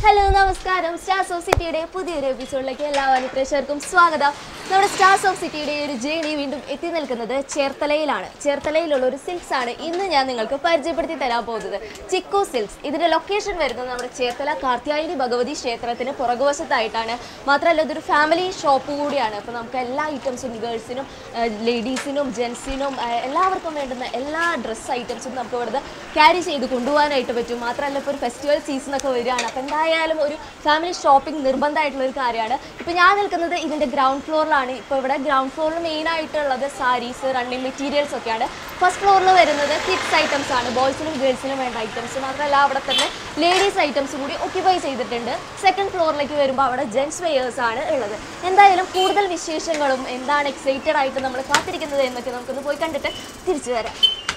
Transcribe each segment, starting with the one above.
hello നമസ്കാരം stars of സിറ്റിയുടെ പുതിയൊരു എപ്പിസോഡിലേക്ക് എല്ലാ പ്രേക്ഷകർക്കും സ്വാഗതം നമ്മുടെ സ്റ്റാർസ് ഓഫ് സിറ്റിയുടെ ഒരു ജേണി വീണ്ടും എത്തി നിൽക്കുന്നത് ചേർത്തലയിലാണ് ചേർത്തലയിലുള്ള ഒരു സിൽക്സ് ആണ് ഇന്ന് ഞാൻ നിങ്ങൾക്ക് പരിചയപ്പെടുത്തി തരാൻ പോകുന്നത് ചിക്കു സിൽക്സ് ഇതിന്റെ ലൊക്കേഷൻ വരുന്നത് നമ്മുടെ ചേർത്തല കാർത്യായനി ഭഗവതി ക്ഷേത്രത്തിന് പുറകുവശത്തായിട്ടാണ് മാത്രമല്ല ഇതൊരു ഫാമിലി ഷോപ്പ് കൂടിയാണ് അപ്പോൾ നമുക്ക് എല്ലാ ഐറ്റംസും ഗേൾസിനും ലേഡീസിനും ജെൻസിനും എല്ലാവർക്കും വേണ്ടുന്ന എല്ലാ ഡ്രസ്സ് ഐറ്റംസും നമുക്ക് ഇവിടുന്ന് ക്യാരി ചെയ്ത് കൊണ്ടുപോകാനായിട്ട് പറ്റും മാത്രമല്ല ഇപ്പോൾ ഒരു ഫെസ്റ്റിവൽ സീസൺ ഒക്കെ വരികയാണ് അപ്പോൾ എന്തായാലും ഒരു ഫാമിലി ഷോപ്പിംഗ് നിർബന്ധമായിട്ടുള്ള ഒരു കാര്യമാണ് ഇപ്പോൾ ഞാൻ നിൽക്കുന്നത് ഇതിൻ്റെ ഗ്രൗണ്ട് ഫ്ലോറിലാണ് ഇപ്പോൾ ഇവിടെ ഗ്രൗണ്ട് ഫ്ലോറിൽ മെയിൻ ആയിട്ടുള്ളത് സാരീസ് റണ്ണിങ് മെറ്റീരിയൽസ് ഒക്കെയാണ് ഫസ്റ്റ് ഫ്ലോറിൽ വരുന്നത് കിഡ്സ് ഐറ്റംസ് ആണ് ബോയ്സിനും ഗേൾസിനും വേണ്ട ഐറ്റംസ് മാത്രമല്ല അവിടെ തന്നെ ലേഡീസ് ഐറ്റംസ് കൂടി ഒക്യുപ്പൈ ചെയ്തിട്ടുണ്ട് സെക്കൻഡ് ഫ്ലോറിലേക്ക് വരുമ്പോൾ അവിടെ ജെൻസ് വെയേഴ്സ് ആണ് ഉള്ളത് എന്തായാലും കൂടുതൽ വിശേഷങ്ങളും എന്താണ് എക്സൈറ്റഡ് ആയിട്ട് നമ്മൾ കാത്തിരിക്കുന്നത് എന്നൊക്കെ നമുക്കൊന്ന് പോയി കണ്ടിട്ട് തിരിച്ചു വരാം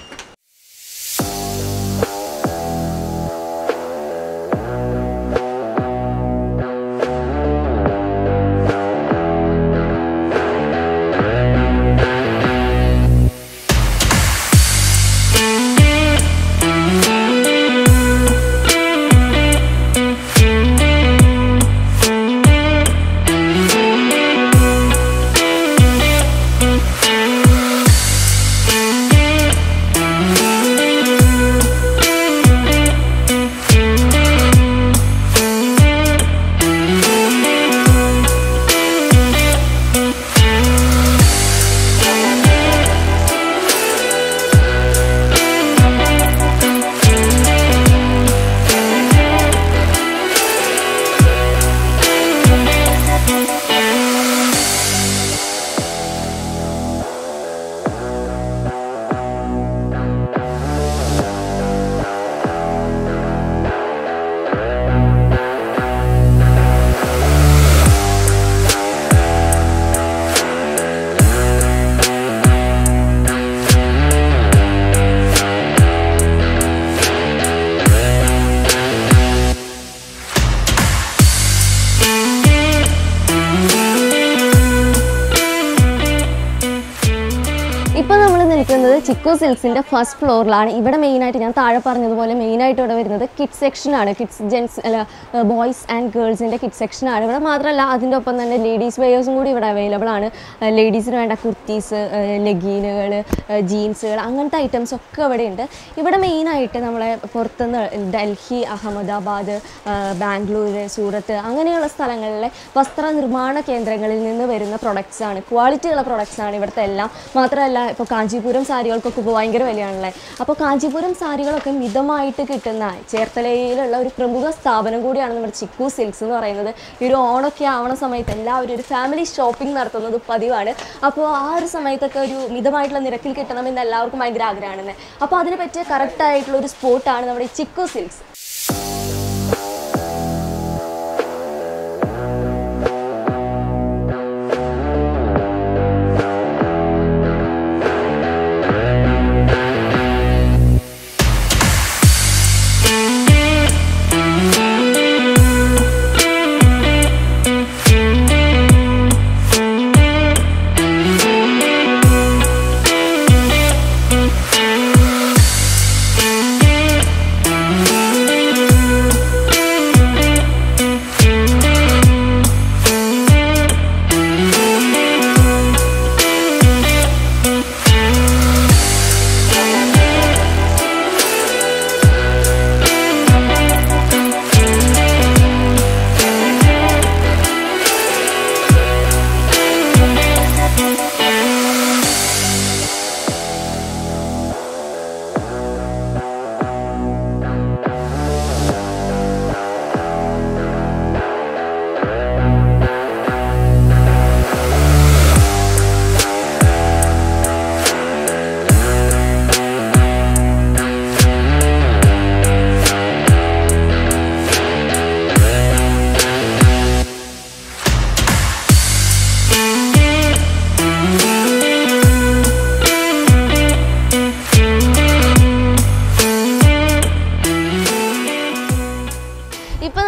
ഇപ്പോൾ നമ്മൾ നിൽക്കുന്നത് ചിക്കു സിൽക്സിൻ്റെ ഫസ്റ്റ് ഫ്ലോറിലാണ് ഇവിടെ മെയിനായിട്ട് ഞാൻ താഴെ പറഞ്ഞതുപോലെ മെയിനായിട്ട് ഇവിടെ വരുന്നത് കിഡ്സ് സെക്ഷനാണ് കിഡ്സ് ജെൻസ് അല്ല ബോയ്സ് ആൻഡ് ഗേൾസിൻ്റെ കിഡ്സ് സെക്ഷനാണ് ഇവിടെ മാത്രമല്ല അതിൻ്റെ ഒപ്പം തന്നെ ലേഡീസ് വെയേഴ്സും കൂടി ഇവിടെ അവൈലബിൾ ആണ് ലേഡീസിന് വേണ്ട കുർത്തീസ് ലെഗീനുകൾ ജീൻസുകൾ അങ്ങനത്തെ ഐറ്റംസ് ഒക്കെ ഇവിടെ ഉണ്ട് ഇവിടെ മെയിനായിട്ട് നമ്മളെ പുറത്തുനിന്ന് ഡൽഹി അഹമ്മദാബാദ് ബാംഗ്ലൂർ സൂറത്ത് അങ്ങനെയുള്ള സ്ഥലങ്ങളിലെ വസ്ത്രനിർമ്മാണ കേന്ദ്രങ്ങളിൽ നിന്ന് വരുന്ന പ്രൊഡക്ട്സ് ആണ് ക്വാളിറ്റിയുള്ള പ്രൊഡക്ട്സ് ആണ് ഇവിടുത്തെ എല്ലാം മാത്രമല്ല ഇപ്പോൾ കാഞ്ചീപുരം സാരികൾക്കൊക്കെ ഇപ്പോൾ ഭയങ്കര വിലയാണല്ലേ അപ്പോൾ കാഞ്ചീപുരം സാരികളൊക്കെ മിതമായിട്ട് കിട്ടുന്ന ചേർത്തലയിലുള്ള ഒരു പ്രമുഖ സ്ഥാപനം കൂടിയാണ് നമ്മുടെ ചിക്കു സിൽക്സ് എന്ന് പറയുന്നത് ഈ ഒരു ഓണൊക്കെ ആവണ സമയത്ത് എല്ലാവരും ഒരു ഫാമിലി ഷോപ്പിംഗ് നടത്തുന്നത് പതിവാണ് അപ്പോൾ ആ ഒരു സമയത്തൊക്കെ ഒരു മിതമായിട്ടുള്ള നിരക്കിൽ കിട്ടണമെന്ന് എല്ലാവർക്കും ഭയങ്കര ആഗ്രഹമാണ് അപ്പോൾ അതിന് പറ്റിയ കറക്റ്റ് ആയിട്ടുള്ള ഒരു സ്പോട്ടാണ് നമ്മുടെ ഈ ചിക്കു സിൽക്സ്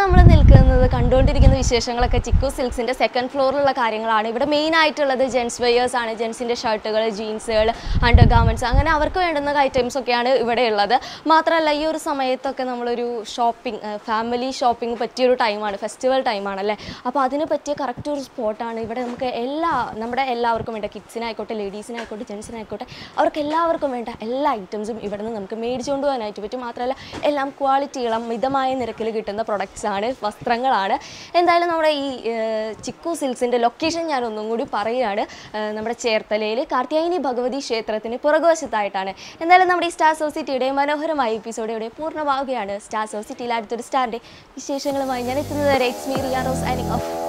നമ്മൾ നിൽക്കുന്നത് കണ്ടുകൊണ്ടിരിക്കുന്ന വിശേഷങ്ങളൊക്കെ ചിക്കു സിൽക്സിൻ്റെ സെക്കൻഡ് ഫ്ലോറിലുള്ള കാര്യങ്ങളാണ് ഇവിടെ മെയിൻ ആയിട്ടുള്ളത് ജെൻസ് വെയേഴ്സ് ആണ് ജെൻസിൻ്റെ ഷർട്ടുകൾ ജീൻസുകൾ അണ്ടർ ഗാർമെൻറ്റ്സ് അങ്ങനെ അവർക്ക് വേണ്ടുന്ന ഐറ്റംസ് ഒക്കെയാണ് ഇവിടെ ഉള്ളത് മാത്രമല്ല ഈ ഒരു സമയത്തൊക്കെ നമ്മളൊരു ഷോപ്പിംഗ് ഫാമിലി ഷോപ്പിംഗ് പറ്റിയൊരു ടൈമാണ് ഫെസ്റ്റിവൽ ടൈമാണല്ലേ അപ്പോൾ അതിന് പറ്റിയ കറക്റ്റ് ഒരു സ്പോട്ടാണ് ഇവിടെ നമുക്ക് എല്ലാ നമ്മുടെ എല്ലാവർക്കും വേണ്ട കിഡ്സിനായിക്കോട്ടെ ലേഡീസിനായിക്കോട്ടെ ജെൻസിനായിക്കോട്ടെ അവർക്ക് എല്ലാവർക്കും വേണ്ട എല്ലാ ഐറ്റംസും ഇവിടെ നിന്ന് നമുക്ക് മേടിച്ചുകൊണ്ട് പോകാനായിട്ട് പറ്റും മാത്രമല്ല എല്ലാം ക്വാളിറ്റികളും മിതമായ നിരക്കിൽ കിട്ടുന്ന പ്രൊഡക്ട്സ് ആണ് വസ്ത്രങ്ങളാണ് എന്തായാലും നമ്മുടെ ഈ ഏഹ്, ചിക്കു സിൽക്സിൻ്റെ ലൊക്കേഷൻ ഞാൻ ഒന്നും കൂടി പറയുകയാണ് ഏഹ്, നമ്മുടെ ചേർത്തലയിൽ കാർത്തിയായിനി ഭഗവതി ക്ഷേത്രത്തിന് പുറകുവശത്തായിട്ടാണ് എന്തായാലും നമ്മുടെ ഈ സ്റ്റാർ സൊസൈറ്റിയുടെ മനോഹരമായ എപ്പിസോഡ് ഇവിടെ പൂർണ്ണമാവുകയാണ് സ്റ്റാർ സൊസൈറ്റിയിൽ അടുത്തൊരു സ്റ്റാറിൻ്റെ വിശേഷങ്ങളുമായി ഞാൻ എത്തുന്നത് വരെ എക്സ് മീ റിയാ റോസ് ആനിങ് ഓഫ്